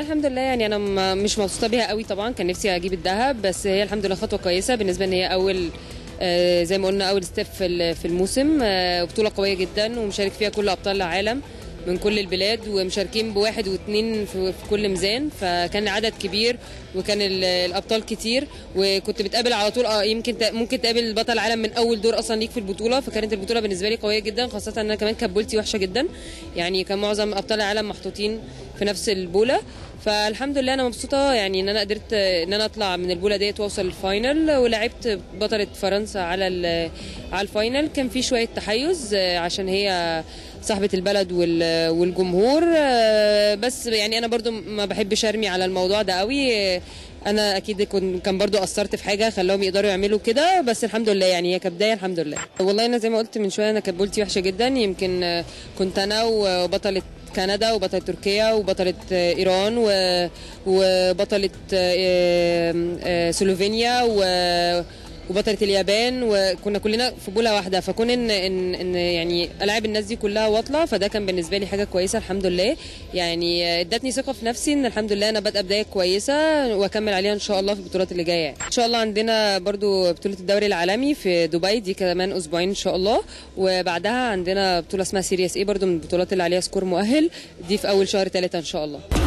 الحمد لله يعني انا م- مش مبسوطه بيها قوي طبعا كان نفسي اجيب الذهب بس هي الحمد لله خطوه كويسه بالنسبه ان هي اول آه، زي ما قلنا اول ستيب في ال- في الموسم آه، بطوله قويه جدا ومشارك فيها كل ابطال العالم من كل البلاد ومشاركين بواحد واثنين في في كل ميزان فكان عدد كبير وكان ال- الابطال كتير وكنت بتقابل على طول اه يمكن ت- ممكن تقابل بطل العالم من اول دور اصلا ليك في البطوله فكانت البطوله بالنسبه لي قويه جدا خاصه ان انا كمان كبولتي وحشه جدا يعني كان معظم ابطال العالم محطوطين في نفس البوله فالحمد لله انا مبسوطه يعني ان انا قدرت ان انا اطلع من البوله ديت واوصل الفاينل ولعبت بطله فرنسا على ال- على الفاينل كان في شويه تحيز آه، عشان هي صاحبه البلد وال- والجمهور آه، بس يعني انا برضو ما بحبش ارمي على الموضوع ده قوي آه، انا اكيد كن- كان برضو قصرت في حاجه خلاهم يقدروا يعملوا كده بس الحمد لله يعني هي كبدايه الحمد لله والله انا زي ما قلت من شويه انا كانت بولتي وحشه جدا يمكن آه، كنت انا وبطله كندا وبطلة تركيا وبطلة آه، إيران و- وبطلة آه، آه، سلوفينيا و- وبطلة اليابان وكنا كلنا في بوله واحده فكون ان ان, إن يعني العب الناس دي كلها واطلع فده كان بالنسبه لي حاجه كويسه الحمد لله يعني آه، ادتني ثقه في نفسي ان الحمد لله انا بادئه بدايه كويسه واكمل عليها ان شاء الله في البطولات اللي جايه يعني. ان شاء الله عندنا برضو بطوله الدوري العالمي في دبي دي كمان اسبوعين ان شاء الله وبعدها عندنا بطوله اسمها سيريس ايه برضو من البطولات اللي عليها سكور مؤهل دي في اول شهر ثلاثة ان شاء الله